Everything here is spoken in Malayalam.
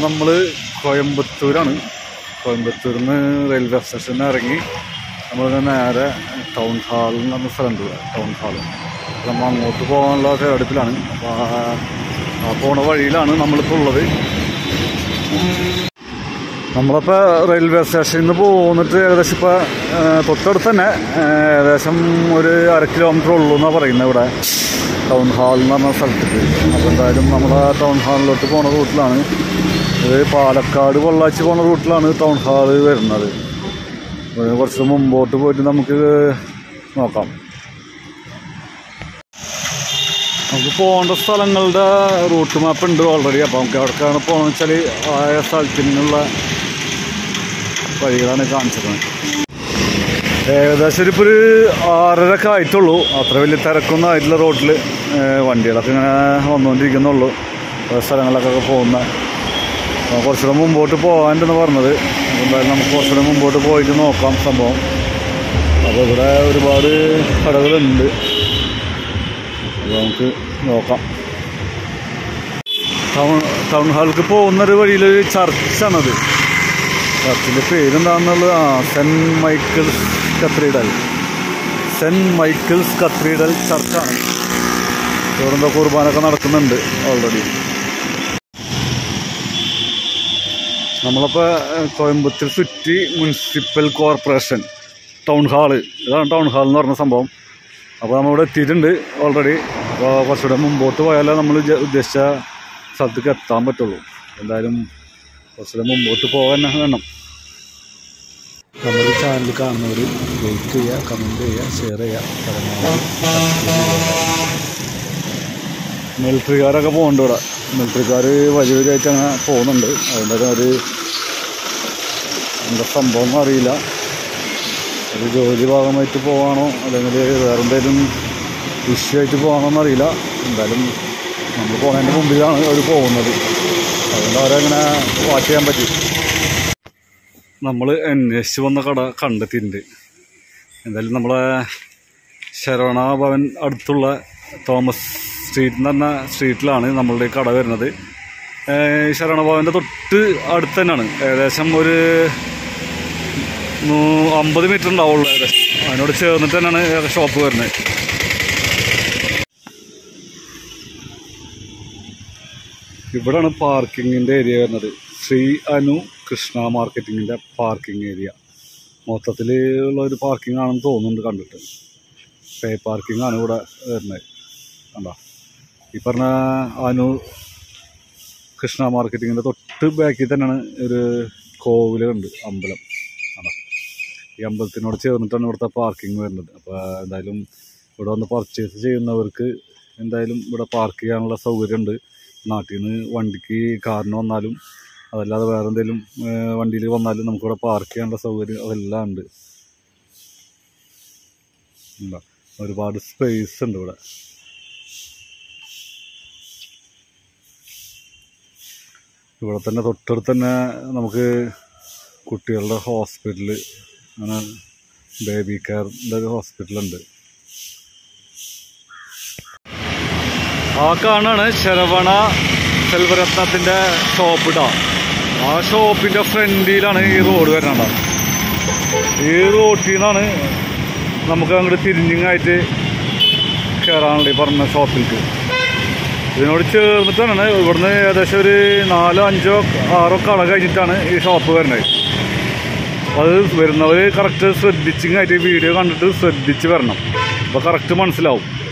നമ്മൾ കോയമ്പത്തൂരാണ് കോയമ്പത്തൂരിൽ നിന്ന് റെയിൽവേ സ്റ്റേഷനിൽ ഇറങ്ങി നമ്മൾ നേരെ ടൗൺ ഹാളിൽ എന്ന് പറഞ്ഞ സ്ഥലമുണ്ട് ടൗൺ ഹാള് നമ്മൾ അങ്ങോട്ട് പോകാനുള്ള തയ്യാറെടുപ്പിലാണ് അപ്പോൾ ആ- ആ പോണ വഴിയിലാണ് നമ്മളിപ്പോൾ ഉള്ളത് നമ്മളിപ്പോൾ റെയിൽവേ സ്റ്റേഷനിൽ നിന്ന് പോന്നിട്ട് ഏകദേശം ഇപ്പോൾ തൊട്ടടുത്ത് തന്നെ ആ, ഏകദേശം ഒരു അര കിലോമീറ്റർ ഉള്ളൂ എന്നാണ് പറയുന്നത് ഇവിടെ ടൗൺ ഹാൾ എന്ന് പറഞ്ഞ സ്ഥലത്തേക്ക് അപ്പോൾ എന്തായാലും നമ്മൾ ആ ടൗൺ ഹാളിലോട്ട് പോണ റൂട്ടിലാണ് ഇത് പാലക്കാട് പൊള്ളാച്ചി പോണ റൂട്ടിലാണ് ടൗൺ ഹാള് വരുന്നത് അപ്പോൾ കുറച്ച് മുമ്പോട്ട് പോയിട്ട് നമുക്ക് നോക്കാം നമുക്ക് പോകേണ്ട സ്ഥലങ്ങളുടെ റൂട്ട് മാപ്പ് ഉണ്ട് ഓൾറെഡി അപ്പോൾ നമുക്ക് എവിടേക്കാണ് പോകണമെന്ന് വെച്ചാൽ ആയ സ്ഥലത്തിനുള്ള വഴികളാണ് കാണിച്ചത് ഏകദേശം ഇപ്പോൾ ഒരു ആറരക്കെ ആയിട്ടുള്ളൂ അത്ര വലിയ തിരക്കൊന്നും ആയിട്ടില്ല റോഡിൽ വണ്ടികളൊക്കെ ഇങ്ങനെ വന്നുകൊണ്ടിരിക്കുന്നുള്ളൂ ഓരോ സ്ഥലങ്ങളിലൊക്കെ പോകുന്ന അപ്പോൾ കുറച്ചുകൂടെ മുമ്പോട്ട് പോകാനുണ്ടെന്ന് പറഞ്ഞത് അപ്പോൾ എന്തായാലും നമുക്ക് കുറച്ചുകൂടെ മുമ്പോട്ട് പോയിട്ട് നോക്കാം സംഭവം അപ്പോൾ ഇവിടെ ഒരുപാട് കടകളുണ്ട് അപ്പോൾ നമുക്ക് നോക്കാം ടൗൺ ടൗൺ ഹാളിലേക്ക് പോകുന്നൊരു വഴിയിലൊരു ചർച്ചാണത് ചർച്ചിൻ്റെ പേരെന്താണെന്നുള്ളത് ആ saint Michael's cathedral saint Michael's cathedral ചർച്ചാണ് ഇവിടെ എന്തോ കുർബാനൊക്കെ നടക്കുന്നുണ്ട് ഓൾറെഡി നമ്മളിപ്പോൾ Coimbatore city municipal corporation town hall ഇതാണ് ടൗൺ ഹാൾ എന്ന് പറഞ്ഞ സംഭവം അപ്പോൾ നമ്മളിവിടെ എത്തിയിട്ടുണ്ട് ഓൾറെഡി അപ്പോൾ കുറച്ചുകൂടെ മുമ്പോട്ട് പോയാലേ നമ്മൾ ഉദ്ദേശ- ഉദ്ദേശിച്ച സ്ഥലത്തേക്ക് എത്താൻ പറ്റുള്ളൂ എന്തായാലും കുറച്ചുകൂടെ മുമ്പോട്ട് പോകാൻ വേണം നമ്മുടെ ചാനൽ കാണുന്നവർ ലൈക്ക് ചെയ്യുക കമൻറ്റ് ചെയ്യുക ഷെയർ ചെയ്യുക പരമാവധി മിലിറ്ററിക്കാരൊക്കെ പോകുന്നുണ്ട് ഇവിടെ മിലിറ്ററിക്കാർ വഴി വഴിയായിട്ട് അങ്ങനെ പോകുന്നുണ്ട് അതിൻ്റെ ഒരു എന്താ സംഭവം എന്ന് അറിയില്ല ഒരു ജോലി ഭാഗമായിട്ട് പോവാണോ അല്ലെങ്കിൽ വേറെ എന്തെങ്കിലും ഇഷ്യൂ ആയിട്ട് പോകണോ എന്നറിയില്ല എന്തായാലും നമ്മൾ പോകുന്നതിൻ്റെ മുമ്പിലാണ് അവർ പോകുന്നത് അതുകൊണ്ട് അവരെ അങ്ങനെ വാച്ച് ചെയ്യാൻ പറ്റി നമ്മൾ അന്വേഷിച്ച് വന്ന കട കണ്ടെത്തിയിട്ടുണ്ട് എന്തായാലും നമ്മളെ ശരവണ ഭവൻ അടുത്തുള്ള തോമസ് സ്ട്രീറ്റ് എന്ന് പറഞ്ഞ സ്ട്രീറ്റിലാണ് നമ്മളുടെ ഈ കട വരുന്നത് ഏഹ് ശരവണ ഭവൻ്റെ തൊട്ട് അടുത്ത് തന്നെയാണ് ഏകദേശം ഒരു നൂ- അമ്പത് മീറ്റർ ഉണ്ടാവുള്ളൂ ഏകദേശം അതിനോട് ചേർന്നിട്ട് തന്നെയാണ് ഷോപ്പ് വരുന്നത് ഇവിടെയാണ് പാർക്കിങ്ങിൻ്റെ ഏരിയ വരുന്നത് ശ്രീ അനു കൃഷ്ണ മാർക്കറ്റിങ്ങിൻ്റെ പാർക്കിംഗ് ഏരിയ മൊത്തത്തിൽ ഉള്ള ഒരു പാർക്കിംഗ് ആണെന്ന് തോന്നുന്നുണ്ട് കണ്ടിട്ട് പേ പാർക്കിംഗ് ആണ് ഇവിടെ വരുന്നത് കണ്ടോ ഈ പറഞ്ഞ അനു കൃഷ്ണ മാർക്കറ്റിങ്ങിൻ്റെ തൊട്ട് ബാക്കിൽ തന്നെയാണ് ഒരു കോവിലുണ്ട് അമ്പലം കണ്ടോ ഈ അമ്പലത്തിനോട് ചേർന്നിട്ടാണ് ഇവിടുത്തെ പാർക്കിംഗ് വരുന്നത് അപ്പോൾ എന്തായാലും ഇവിടെ വന്ന് പർച്ചേസ് ചെയ്യുന്നവർക്ക് എന്തായാലും ഇവിടെ പാർക്ക് ചെയ്യാനുള്ള സൗകര്യമുണ്ട് നാട്ടിൽ നിന്ന് വണ്ടിക്ക് കാറിന് വന്നാലും അതല്ലാതെ വേറെ എന്തെങ്കിലും വണ്ടിയിൽ വന്നാലും നമുക്കിവിടെ പാർക്ക് ചെയ്യാനുള്ള സൗകര്യം അതെല്ലാം ഉണ്ട് ഉണ്ടോ ഒരുപാട് സ്പേസ് ഉണ്ട് ഇവിടെ ഇവിടെ തന്നെ തൊട്ടടുത്ത് തന്നെ നമുക്ക് കുട്ടികളുടെ ഹോസ്പിറ്റൽ അങ്ങനെ ബേബി കെയറിൻ്റെ ഒരു ഹോസ്പിറ്റലുണ്ട് ആ കാണാണ് ശരവണ സെൽവരത്നത്തിൻ്റെ ഷോപ്പ് ഇടാ ആ ഷോപ്പിൻ്റെ ഫ്രണ്ടിലാണ് ഈ റോഡ് വരുന്നത് ഈ റോട്ടിൽ നിന്നാണ് നമുക്ക് അങ്ങോട്ട് തിരിഞ്ഞിങ്ങായിട്ട് കയറാനുള്ള ഈ പറഞ്ഞ ഷോപ്പിലേക്ക് ഇതിനോട് ചേർന്നിട്ടാണ് ഇവിടുന്ന് ഏകദേശം ഒരു നാലോ അഞ്ചോ ആറോ കട കഴിഞ്ഞിട്ടാണ് ഈ ഷോപ്പ് വരുന്നത് അത് വരുന്നവർ കറക്റ്റ് ശ്രദ്ധിച്ചിങ്ങായിട്ട് ഈ വീഡിയോ കണ്ടിട്ട് ശ്രദ്ധിച്ച് വരണം അപ്പോൾ കറക്റ്റ് മനസ്സിലാവും